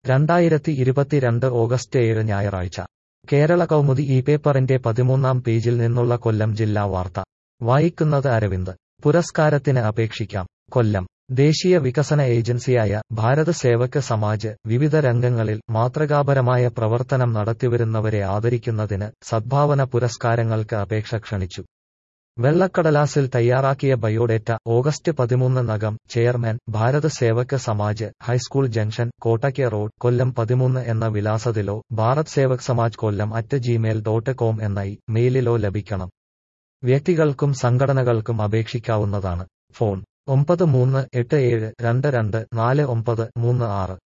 രണ്ടായിരത്തി ഇരുപത്തിരണ്ട് ഓഗസ്റ്റ് ഏഴ് ഞായറാഴ്ച കേരള കൗമുദി ഈ പേപ്പറിന്റെ പതിമൂന്നാം പേജിൽ നിന്നുള്ള കൊല്ലം ജില്ലാ വാർത്ത വായിക്കുന്നത് അരവിന്ദ് പുരസ്കാരത്തിന് അപേക്ഷിക്കാം കൊല്ലം ദേശീയ വികസന ഏജൻസിയായ ഭാരത് സേവക് സമാജ് വിവിധ രംഗങ്ങളിൽ മാതൃകാപരമായ പ്രവർത്തനം നടത്തിവരുന്നവരെ ആദരിക്കുന്നതിന് സദ്ഭാവന പുരസ്കാരങ്ങൾക്ക് അപേക്ഷ ക്ഷണിച്ചു വെള്ളക്കടലാസിൽ തയ്യാറാക്കിയ ബയോഡേറ്റ ഓഗസ്റ്റ് പതിമൂന്നിനകം chairman Bharat Sevak Samaj high school junction കോട്ടയ്ക്ക് റോഡ് കൊല്ലം പതിമൂന്ന് എന്ന വിലാസത്തിലോ Bharat Sevak Samaj Kollam at Gmail dot com എന്ന ഈ മെയിലിലോ ലഭിക്കണം വ്യക്തികൾക്കും സംഘടനകൾക്കും അപേക്ഷിക്കാവുന്നതാണ് ഫോൺ ഒമ്പത് മൂന്ന് എട്ട് ഏഴ് രണ്ട് രണ്ട് നാല് ഒമ്പത് മൂന്ന് ആറ്